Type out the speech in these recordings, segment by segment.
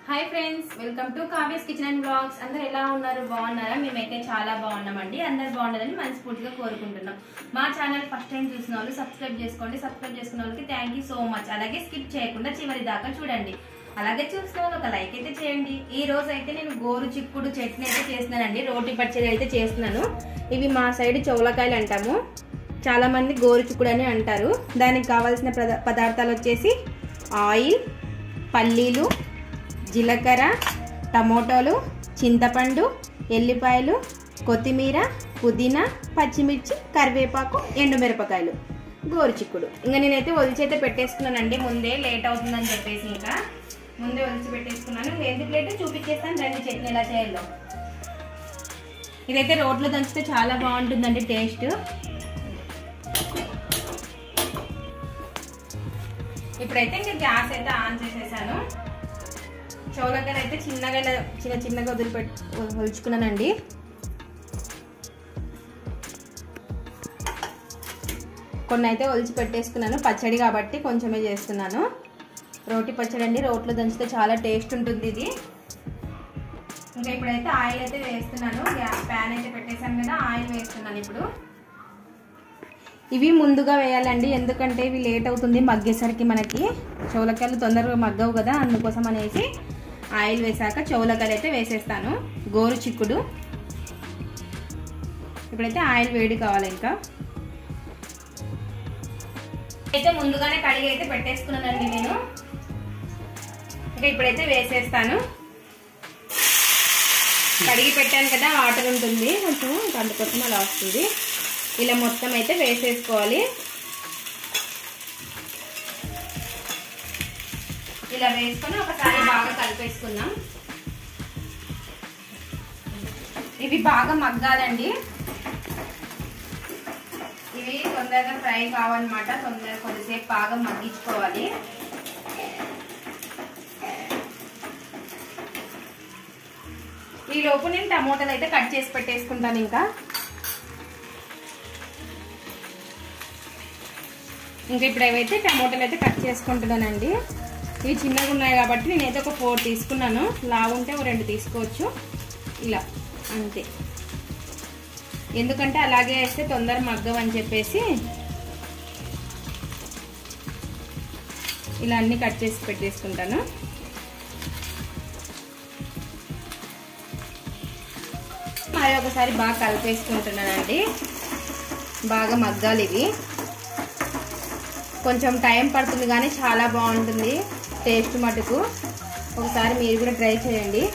Hi friends welcome to Kavya's kitchen and blogs అందరు ఎలా ఉన్నారు బాగున్నారా మేమైతే చాలా బాగున్నామండి అందరు బాగుండాలని మనస్ఫూర్తిగా కోరుకుంటున్నాం మా ఛానల్ ఫస్ట్ టైం చూసిన వాళ్ళు సబ్స్క్రైబ్ చేసుకోండి సబ్స్క్రైబ్ చేసుకున్న వాళ్ళకి థ్యాంక్ యూ సో మచ్ అలాగే స్కిప్ చేయకుండా చివరి దాకా చూడండి అలాగే చూసిన వాళ్ళు ఒక లైక్ అయితే చేయండి ఈ రోజు అయితే నేను గోరు చిక్కుడు చట్నీ అయితే చేస్తున్నానండి రోటి పచ్చడి అయితే చేస్తున్నాను ఇవి మా సైడ్ చౌలకాయలు అంటాము చాలా మంది గోరు చిక్కుడు అని అంటారు దానికి కావాల్సిన పద- పదార్థాలు వచ్చేసి ఆయిల్ పల్లీలు జీలకర్ర టమోటాలు చింతపండు ఎల్లిపాయలు కొత్తిమీర పుదీనా పచ్చిమిర్చి కరివేపాకు ఎండుమిరపకాయలు గోరుచిక్కుడు ఇంకా నేనైతే ఒలిచైతే పెట్టేసుకున్నానండి ముందే లేట్ అవుతుందని చెప్పేసి ఇంకా ముందే ఒలిచి పెట్టేసుకున్నాను ఎందుకు లేట్ చూపించేస్తాను రండి చట్నీ ఎలా చేయాలో ఇదైతే రోట్లో దంచితే చాలా బాగుంటుందండి టేస్ట్ ఇప్పుడైతే ఇంకా గ్యాస్ అయితే ఆన్ చేసేసాను చౌలకర అయితే చిన్నగా ఇలా చిన్న చిన్నగా వదిలిపెట్టి ఒలుచుకున్నానండి కొన్ని అయితే ఒలిచి పెట్టేసుకున్నాను పచ్చడి కాబట్టి కొంచెమే చేస్తున్నాను రోటి పచ్చడి అండి రోట్లో దంచితే చాలా టేస్ట్ ఉంటుంది ఇది ఇంకా ఇప్పుడైతే ఆయిల్ అయితే వేస్తున్నాను గ్యాస్ ప్యాన్ అయితే పెట్టేశాను కదా ఆయిల్ వేస్తున్నాను ఇప్పుడు ఇవి ముందుగా వేయాలండి ఎందుకంటే ఇవి లేట్ అవుతుంది మగ్గేసరికి మనకి చౌలకాయలు తొందరగా మగ్గవు కదా అందుకోసం అనేసి ఆయిల్ వేసాక చౌలకాయలు అయితే వేసేస్తాను గోరు చిక్కుడు ఇప్పుడైతే ఆయిల్ వేడి కావాలి ఇంకా అయితే ముందుగానే కడిగి అయితే పెట్టేసుకున్నానండి నేను ఇంకా ఇప్పుడైతే వేసేస్తాను కడిగి పెట్టాను కదా వాటర్ ఉంటుంది కొంచెం అందుకోసం అలా వస్తుంది ఇలా మొత్తం అయితే వేసేసుకోవాలి ఇలా వేసుకొని ఒకసారి బాగా కలిపేసుకుందాం ఇవి బాగా మగ్గాలండి ఇవి తొందరగా ఫ్రై కావాలన్నమాట తొందరగా కొద్దిసేపు బాగా మగ్గించుకోవాలి ఈ లోపు నేను టమోటాలు అయితే కట్ చేసి పెట్టేసుకుంటాను ఇంకా ఇంకా ఇప్పుడు ఏవైతే టమోటాలు అయితే కట్ చేసుకుంటున్నానండి ఇవి చిన్నగా ఉన్నాయి కాబట్టి నేనైతే ఒక ఫోర్ తీసుకున్నాను లావు ఉంటే ఒక రెండు తీసుకోవచ్చు ఇలా అంతే ఎందుకంటే అలాగే వేస్తే తొందర మగ్గవని చెప్పేసి ఇలా అన్ని కట్ చేసి పెట్టేసుకుంటాను మరి ఒకసారి బాగా కలిపేసుకుంటున్నానండి బాగా మగ్గాలి ఇవి కొంచెం టైం పడుతుంది కానీ చాలా బాగుంటుంది టేస్ట్ మటుకు ఒకసారి మీరు కూడా ట్రై చేయండి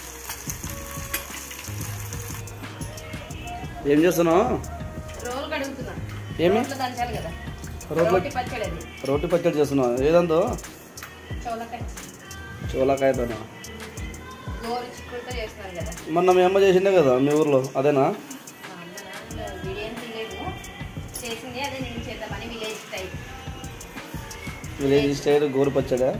ఏం చేస్తున్నావు రోల్ కడుగుతున్నా ఏమి రోట్లో దంచాలి కదా రోట్లో రోటి పచ్చడి అది రోటి పచ్చడి చేస్తున్నావు ఏదంతో చౌలకాయ చోలకాయతో గోరు చిక్కుడుతో చేస్తున్నాను కదా మొన్న మీ అమ్మ చేసిండే కదా మీ ఊర్లో అదేనా మా అమ్మ నాన్న వీడియో ఏం తీయలేదు చేసింది అదే నేను చేద్దామని విలేజ్ టైప్ విలేజ్ స్టైల్ గోరు పచ్చడా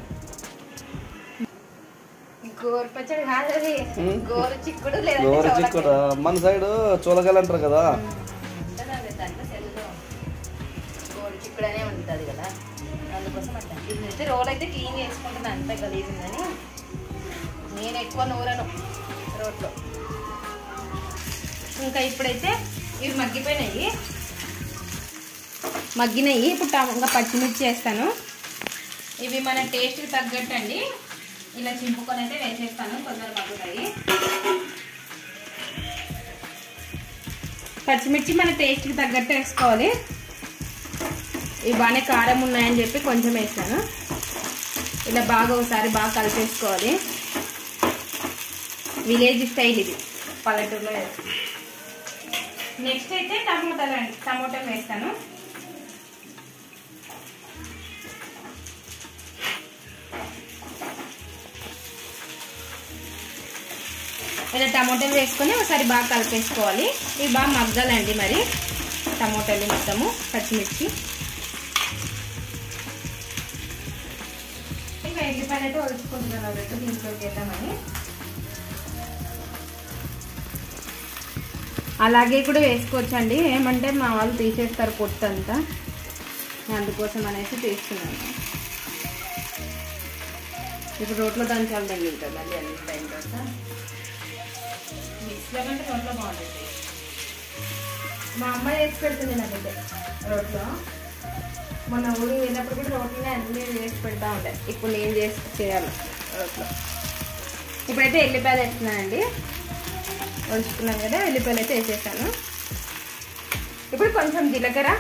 గోరు పచ్చడి కాదు అది ఉమ్. గోరు చిక్కుడు గోరు లేదంటే చిక్కుడా మన సైడ్ చోలకాయలు అంటారు కదా ఉంటుంది అది దాంట్లో సెల్లులో గోరు చిక్కుడు అనే ఉంటుంది కదా అందుకోసం అట్లా ఇది అయితే రోల్ అయితే క్లీన్ చేసుకుంటుంది అంత గలీజ్ ఉందని నేను ఎక్కువ నూరను రోట్లో ఇంకా ఇప్పుడైతే ఇవి మగ్గిపోయినాయి మగ్గినాయి ఇప్పుడు టమ- ఇంకా పచ్చిమిర్చి వేస్తాను ఇవి మన టేస్ట్కి తగ్గట్టు అండి ఇలా చింపుకొని అయితే వేసేస్తాను తొందర మగ్గుతాయి పచ్చిమిర్చి మన టేస్ట్కి తగ్గట్టు వేసుకోవాలి ఇవి బాగానే కారం ఉన్నాయని చెప్పి కొంచెం వేసాను ఇలా బాగా ఒకసారి బాగా కలిపేసుకోవాలి విలేజ్ స్టైల్ ఇది పల్లెటూరులో వేస్తాను నెక్స్ట్ అయితే టమోటాలు అండి టమోటాలు వేస్తాను ఇలా టమోటాలు వేసుకొని ఒకసారి బాగా కలిపేసుకోవాలి ఇవి బాగా మగ్గాలండి మరి టమోటాలు మొత్తము పచ్చిమిర్చి ఇంకా ఎల్లిపాయలు అయితే ఒలుచుకుంటున్నాను అన్నట్టు దీంట్లోకి వేద్దామని అలాగే కూడా వేసుకోవచ్చండి ఏమంటే మా వాళ్ళు తీసేస్తారు పొట్టు అంతా అందుకోసం అనేసి తీస్తున్నాను ఇప్పుడు రోట్లో దంచాలి ఇంకా మళ్ళీ అన్ని టైం తర్వాత మిక్స్లో కంటే రోట్లో బాగుంటుంది మా అమ్మ చేసి పెడుతుంది నాకైతే రోట్లో మొన్న ఊరి వెళ్ళినప్పుడు కూడా రోట్లోనే అన్ని చేసి పెడతా ఉంటాయి ఇప్పుడు నేను చేసి చేయాలి రోట్లో ఇప్పుడైతే ఎల్లిపాయలు వేస్తున్నానండి ఉంచుకున్నాం కదా ఎల్లిపాయలు అయితే వేసేసాను ఇప్పుడు కొంచెం జీలకర్ర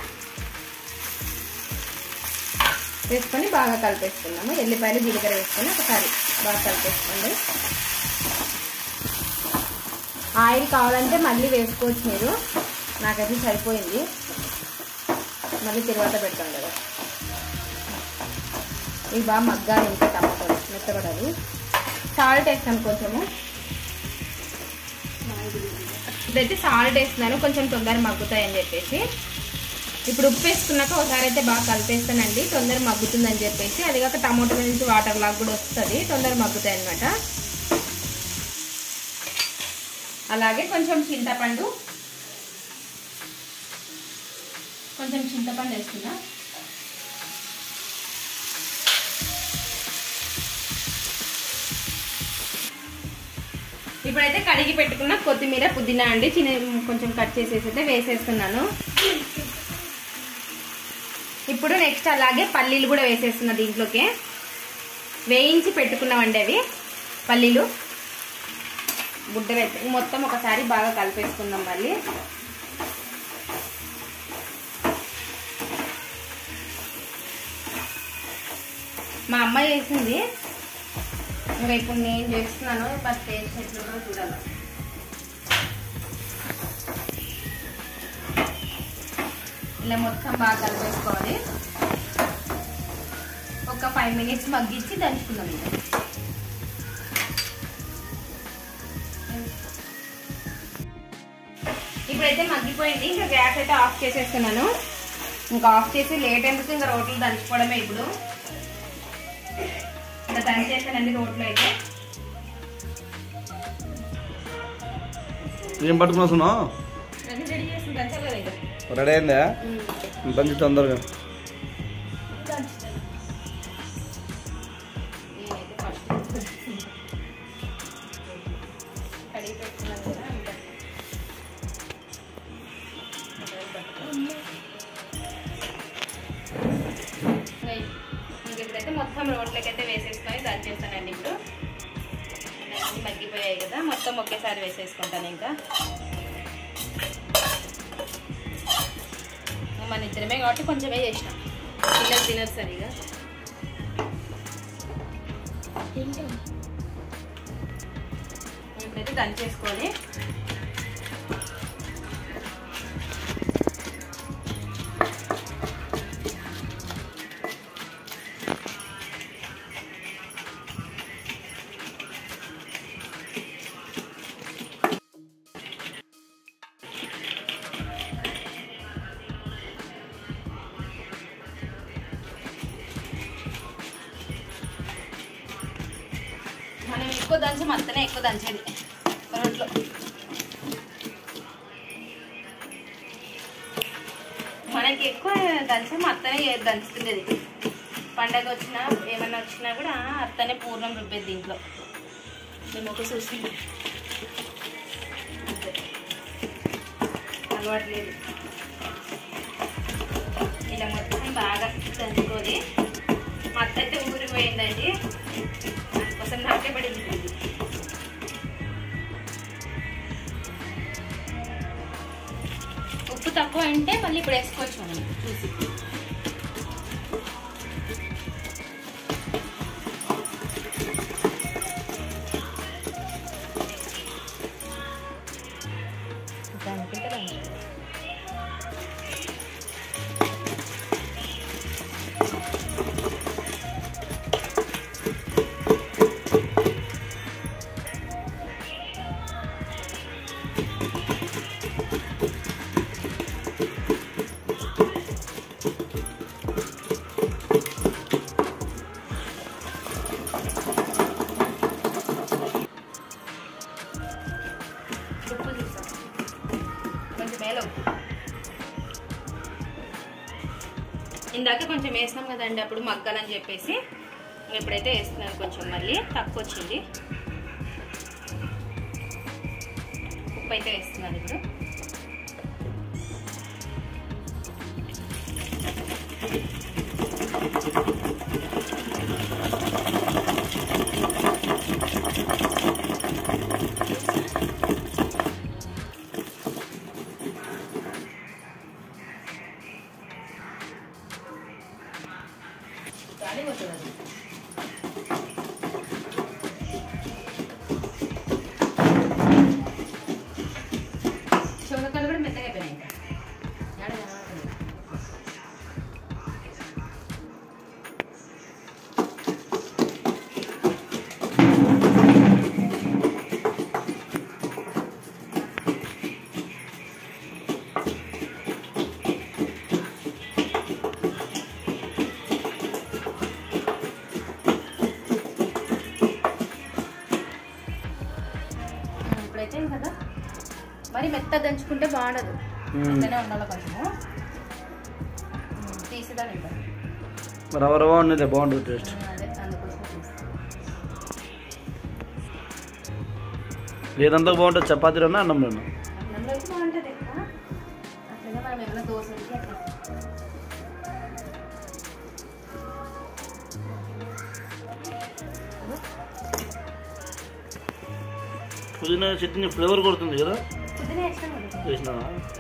వేసుకొని బాగా కలిపేసుకున్నాము ఎల్లిపాయలు జీలకర్ర వేసుకొని ఒకసారి బాగా కలిపేసుకోండి ఆయిల్ కావాలంటే మళ్ళీ వేసుకోవచ్చు మీరు నాకైతే సరిపోయింది మళ్ళీ తిరువాత పెడతాం కదా ఇవి బాగా మగ్గాలి ఇంకా టమాటాలు మెత్తబడాలి సాల్ట్ వేస్తాను కొంచెము ఇదైతే సాల్ట్ వేస్తున్నాను కొంచెం తొందర మగ్గుతాయని చెప్పేసి ఇప్పుడు ఉప్పు వేసుకున్నాక ఒకసారి అయితే బాగా కలిపేస్తానండి తొందర మగ్గుతుందని చెప్పేసి అది కాక టమాటో నుంచి వాటర్ లాగా కూడా వస్తుంది తొందర మగ్గుతాయి అనమాట అలాగే కొంచెం చింతపండు కొంచెం చింతపండు వేస్తున్నా ఇప్పుడైతే కడిగి పెట్టుకున్న కొత్తిమీర పుదీనా అండి చిన్న కొంచెం కట్ చేసేసి అయితే వేసేస్తున్నాను ఇప్పుడు నెక్స్ట్ అలాగే పల్లీలు కూడా వేసేస్తున్నా దీంట్లోకి వేయించి పెట్టుకున్నామండి అవి పల్లీలు గుడ్డ వేసి మొత్తం ఒకసారి బాగా కలిపేసుకుందాం మళ్ళీ మా అమ్మ చేసింది ఇంకా ఇప్పుడు నేను చేస్తున్నాను బట్ టేస్ట్ ఎట్లుందో చూడాలి ఇలా మొత్తం బాగా కలిపేసుకోవాలి ఒక ఫైవ్ మినిట్స్ మగ్గించి దంచుకుందాం ఇంకా ఇప్పుడైతే మగ్గిపోయింది ఇంకా గ్యాస్ అయితే ఆఫ్ చేసేస్తున్నాను ఇంకా ఆఫ్ చేసి లేట్ ఎందుకు ఇంకా రోట్లు దంచుకోవడమే ఇప్పుడు ఇంకా దంచేసానండి రోట్లో అయితే ఏం పట్టుకుని వస్తున్నావు అన్ని రెడీ చేసి దంచాలి కదా ఇంకా రెడీ అయిందా దంచి తొందరగా దంచుతాను నేనైతే ఫస్ట్ కడిగి పెట్టుకున్నాను కదా ఇంకా ఇంకా ఇప్పుడైతే మొత్తం రోడ్లకి అయితే వేసేసుకొని దంచేస్తానండి ఇప్పుడు అన్నీ మగ్గిపోయాయి కదా మొత్తం ఒకేసారి వేసేసుకుంటాను ఇంకా మన ఇద్దరమే కాబట్టి కొంచెమే చేసిన పిల్లలు తినరు సరిగా ఇప్పుడైతే దంచేసుకొని మనం ఎక్కువ దంచి మత్తనే ఎక్కువ దంచేది రోట్లో మనకి ఎక్కువ దంచి అత్తనే దంచుతుండేది పండగ వచ్చినా ఏమన్నా వచ్చినా కూడా అత్తనే పూర్ణం రుబ్బేది దీంట్లో మేము ఒక చూసి అంతే. అలవాటు లేదు ఇలా మొత్తం బాగా దంచుకొని మా అత్త అయితే ఊరికి పోయిందండి దానికోసం నాకే పడింది ఇది. ఉప్పు తక్కువ అంటే మళ్ళీ ఇప్పుడు వేసుకోవచ్చు మనం చూసి దానికంటే దానికి. ఉప్పు చూసాం కొంచెం మేలో ఇందాక కొంచెం వేసినాం కదండి అప్పుడు మగ్గాలని చెప్పేసి ఇప్పుడైతే వేస్తున్నాను కొంచెం మళ్ళీ తక్కువ వచ్చింది ఉప్పు అయితే వేస్తున్నాను ఇప్పుడు గాలి పోతుంది చూడకాలు కూడా మెత్తగా అయిపోయినాయి ఇంకా. ఏడ కనబడతలేదు. ఇప్పుడైతే కదా మరి మెత్త దంచుకుంటే బాగుండదు మ్మ్. మెత్తనే ఉండాలి కొంచెము తీసేదాన్ని ఇంకా రవ రవ ఉన్నది బాగుంటుంది టేస్ట్ అదే అందుకోసం తీస్తాను ఏదంతా బాగుంటుంది చపాతీలోనా అన్నంలోనా అన్నంలో అయితే బాగుంటుంది ఎక్కువ అట్లనే మనం ఏమైనా దోశలకి అట్లా పుదీనా చట్నీ ఫ్లేవర్ కొడుతుంది కదా పొద్దునే వేస్తాం కదా చేసిన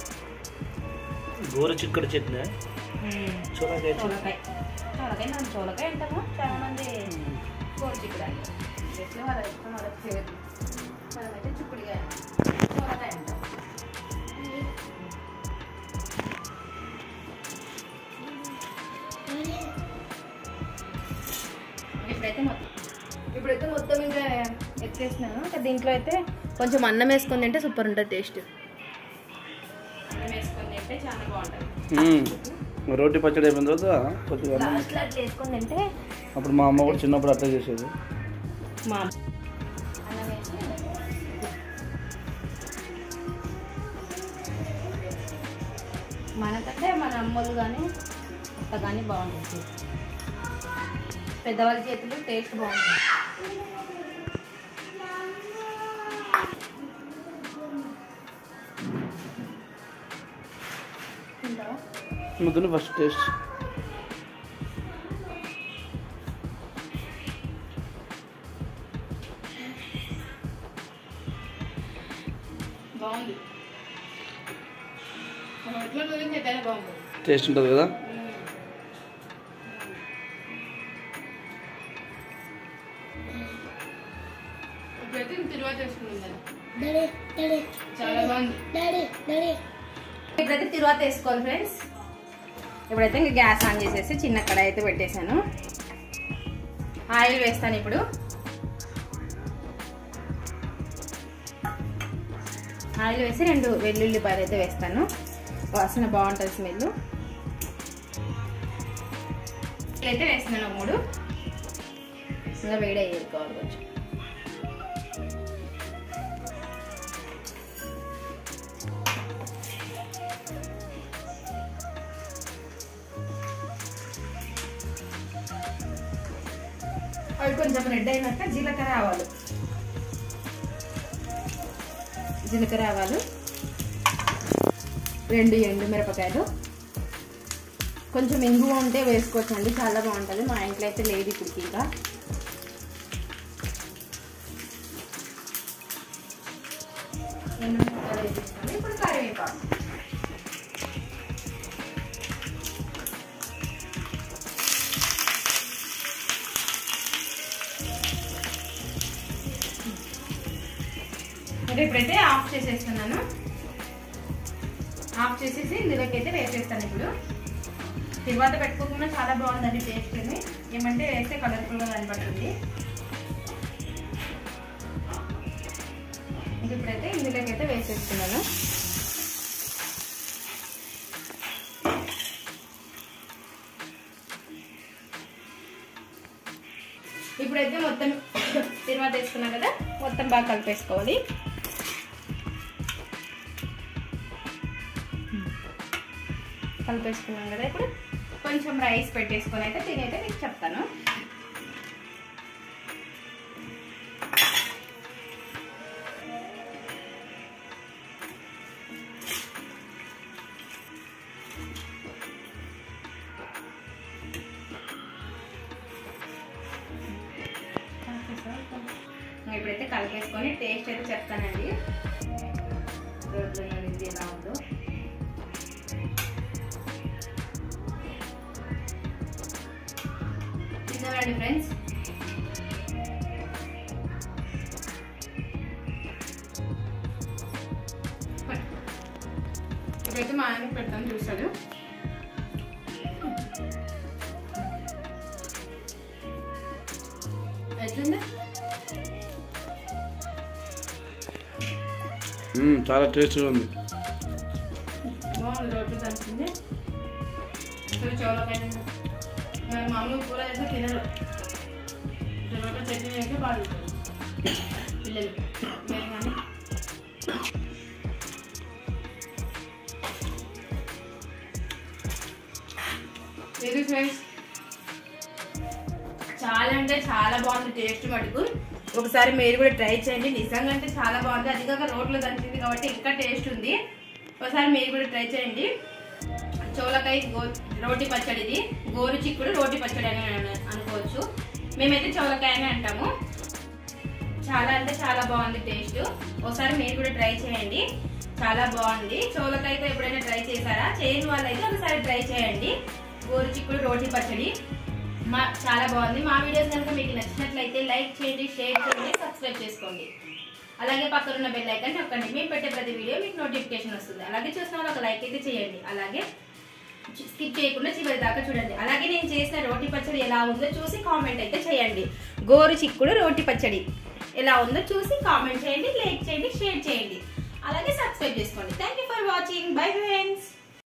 గోర చిక్కడి చట్నీ చూడకాయ చట్నీ. చోలకాయ చోలకాయ మనం చోలకాయ అంటాము చాలా మంది గోరుచిక్కుడు అంటారు ఎట్లా వాళ్ళ ఇష్టం వాళ్ళ పేరు మనమైతే చిక్కుడుకాయ చోలకాయ అంటాం ఇప్పుడైతే మొత్తం ఇప్పుడైతే మొత్తం ఇంకా ఎత్తేసినాను ఇంకా దీంట్లో అయితే కొంచెం అన్నం వేసుకొని తింటే సూపర్ ఉంటుంది టేస్ట్ అన్నం వేసుకొని తింటే చాలా బాగుంటుంది మ్మ్. రోటి పచ్చడి అయిపోయిన తర్వాత కొద్దిగా అన్నం. లాస్ట్లో అట్లా వేసుకొని తింటే అప్పుడు మా అమ్మ కూడా చిన్నప్పుడు అట్లా చేసేది మా అన్నం వేసి మనకంటే మన అమ్మలు కానీ అత్త కానీ బాగుంటుంది పెద్దవాళ్ళ చేతులు టేస్ట్ బాగుంటుంది తింటావా? ముద్దుని ఫస్ట్ టేస్ట్ బాగుంది ఎట్లా గురించి ఎట్లయినా బాగుంటుంది టేస్ట్ ఉంటుంది కదా ఇప్పుడైతే తిరువాత వేసుకుంటుంది డాడీ డాడీ చాలా బాగుంది డాడీ డాడీ ఇప్పుడైతే తిరువాత వేసుకోవాలి ఫ్రెండ్స్ ఇప్పుడైతే ఇంకా గ్యాస్ ఆన్ చేసేసి చిన్న కడాయి అయితే పెట్టేశాను ఆయిల్ వేస్తాను ఇప్పుడు ఆయిల్ వేసి రెండు వెల్లుల్లిపాయలు అయితే వేస్తాను వాసన బాగుంటుంది స్మెల్ అయితే వేస్తున్నాను ఒక మూడు ఇంకా వేడి వేసుకోవాలి కొంచెం అవి కొంచెం రెడ్ అయినాక జీలకర్ర ఆవాలు జీలకర్ర ఆవాలు రెండు ఎండు మిరపకాయలు కొంచెం ఇంగువ ఉంటే వేసుకోవచ్చు అండి చాలా బాగుంటుంది మా ఇంట్లో అయితే లేదు ఇప్పుడు ఇంకా ఎండు మిరపకాయలు వేసేస్తాను ఇప్పుడు కరివేపాకు మరి ఇప్పుడైతే ఆఫ్ చేసేస్తున్నాను ఆఫ్ చేసేసి ఇందులోకి అయితే వేసేస్తాను ఇప్పుడు తర్వాత పెట్టుకోకుండా చాలా బాగుందండి టేస్ట్ అని ఏమంటే వేస్తే కలర్ఫుల్గా కనపడుతుంది ఇంక ఇప్పుడైతే ఇందులోకి అయితే వేసేస్తున్నాను ఇప్పుడైతే మొత్తం తిరువాత వేసుకున్నాం కదా మొత్తం బాగా కలిపేసుకోవాలి కలిపేసుకున్నాం కదా ఇప్పుడు కొంచెం రైస్ పెట్టేసుకొని అయితే తినైతే మీకు చెప్తాను ఇంకా ఇప్పుడైతే కలిపేసుకొని టేస్ట్ అయితే చెప్తానండి రోడ్లో ఇది ఎలా ఉందో చూసారండి ఫ్రెండ్స్ ఇప్పుడైతే మా ఆయన పెడతాను చూస్తాడు ఎట్లుంది మ్మ్, చాలా టేస్ట్గా ఉంది బాగుంది రోడ్డు కలిసింది ఇప్పుడు చోలకాయ మరి మామూలు కూర అయితే తినరు టమాటో చట్నీ అయితే బాగుంటుంది పిల్లలు మేము కానీ ఇది ఫ్రెండ్స్ చాలా అంటే చాలా బాగుంది టేస్ట్ మటుకు ఒకసారి మీరు కూడా ట్రై చేయండి నిజంగా అంటే చాలా బాగుంది అది కాక రోడ్లో దంచింది కాబట్టి ఇంకా టేస్ట్ ఉంది ఒకసారి మీరు కూడా ట్రై చేయండి చోలకాయ గో రోటి పచ్చడి ఇది గోరు చిక్కుడు రోటి పచ్చడి అని అన- అనుకోవచ్చు మేమైతే చోలకాయ అని అంటాము చాలా అంటే చాలా బాగుంది టేస్ట్ ఒకసారి మీరు కూడా ట్రై చేయండి చాలా బాగుంది చోలకాయతో ఎప్పుడైనా ట్రై చేశారా చేయని వాళ్ళైతే ఒకసారి ట్రై చేయండి గోరు చిక్కుడు రోటి పచ్చడి మా చాలా బాగుంది మా వీడియోస్ కనుక మీకు నచ్చినట్లయితే లైక్ చేయండి షేర్ చేయండి సబ్స్క్రైబ్ చేసుకోండి అలాగే పక్కన ఉన్న బెల్ ఐకాన్ నొక్కండి మేము పెట్టే ప్రతి వీడియో మీకు నోటిఫికేషన్ వస్తుంది అలాగే చూసిన వాళ్ళు ఒక లైక్ అయితే చేయండి అలాగే స్కిప్ చేయకుండా చివరి దాకా చూడండి అలాగే నేను చేసిన రోటి పచ్చడి ఎలా ఉందో చూసి కామెంట్ అయితే చేయండి గోరు చిక్కుడు రోటి పచ్చడి ఎలా ఉందో చూసి కామెంట్ చేయండి లైక్ చేయండి షేర్ చేయండి